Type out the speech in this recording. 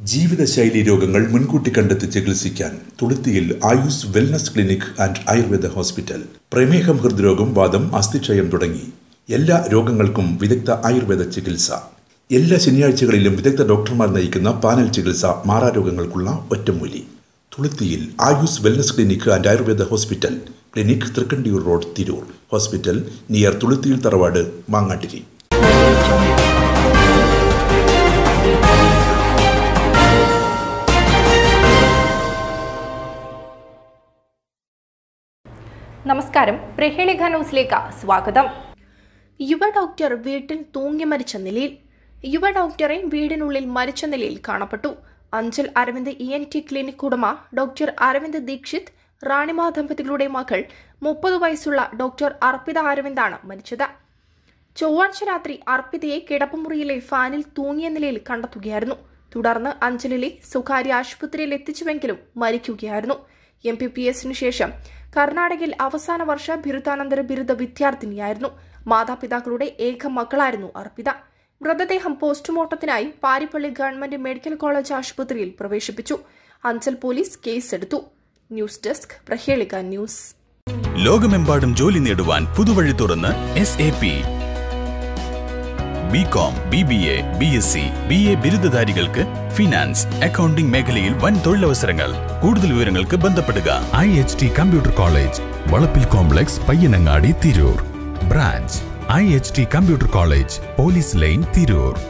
ജീവിതശൈലി രോഗങ്ങൾ മുൻകൂട്ടി കണ്ടെത്തി ചികിത്സിക്കാൻ തുളുത്തിയിൽ Ayus wellness clinic and Ayurveda hospital പ്രമേഹം ഹൃദ്രോഗം വാദം അസ്ഥിക്ഷയം തുടങ്ങി എല്ലാ രോഗങ്ങൾക്കും വിദഗ്ധ ആയുർവേദ ചികിത്സ എല്ലാ ശനിയാഴ്ചകളിലും വിദഗ്ധ ഡോക്ടർമാർ നയിക്കുന്ന പാനൽ ചികിത്സ മാറാരോഗങ്ങൾക്കുള്ള ഒറ്റമൂലി തുളുത്തിയിൽ Ayus wellness clinic and Ayurveda hospital clinic Thrikkandiyur road Tirur hospital near തുളുത്തിയിൽ തറവാട് മാങ്ങാട്ടിരി നമസ്കാരം പ്രഹേളിക ന്യൂസിലേക്ക് സ്വാഗതം യുവ ഡോക്ടർ വീട്ടിൽ തൂങ്ങി മരിച്ച നിലയിൽ യുവ ഡോക്ടറെ വീടിനുള്ളിൽ മരിച്ച നിലയിൽ കാണപ്പെട്ടു Anchal Aravind E N T clinic ഉടമ ഡോക്ടർ അരവിന്ദ് ദീക്ഷിത് റാണിമ ദമ്പതികളുടെ മകൾ മുപ്പത് വയസ്സുള്ള ഡോക്ടർ അർപ്പിത അരവിന്ദാണ് മരിച്ചത് ചൊവ്വാഴ്ച രാത്രി അർപ്പിതയെ കിടപ്പുമുറിയിലെ ഫാനിൽ തൂങ്ങിയ നിലയിൽ കണ്ടെത്തുകയായിരുന്നു തുടർന്ന് അഞ്ചലിലെ സ്വകാര്യ ആശുപത്രിയിൽ എത്തിച്ചുവെങ്കിലും മരിക്കുകയായിരുന്നു എം പി പി എസിനു ശേഷം കർണാടകയിൽ അവസാന വർഷ ബിരുദാനന്തര ബിരുദ വിദ്യാർത്ഥിനിയായിരുന്നു മാതാപിതാക്കളുടെ ഏക മകളായിരുന്നു അർപ്പിത മൃതദേഹം പോസ്റ്റ്മോർട്ടത്തിനായി പാരിപ്പള്ളി ഗവൺമെന്റ് മെഡിക്കൽ കോളേജ് ആശുപത്രിയിൽ പ്രവേശിപ്പിച്ചു അഞ്ചൽ പോലീസ് കേസെടുത്തു ന്യൂസ് ഡെസ്ക് പ്രഹേളിക ന്യൂസ് ലോകമെമ്പാടും ജോലി നേടുവാൻ പുതുവഴി തുറന്ന് S A P B com B B A B S C B A ബിരുദധാരികൾക്ക് ഫിനാൻസ് അക്കൗണ്ടിംഗ് മേഖലയിൽ വൻ തൊഴിലവസരങ്ങൾ കൂടുതൽ വിവരങ്ങൾക്ക് ബന്ധപ്പെടുക I H T computer college വളപ്പിൽ complex Payyanangadi Tirur branch I H T computer college police line Tirur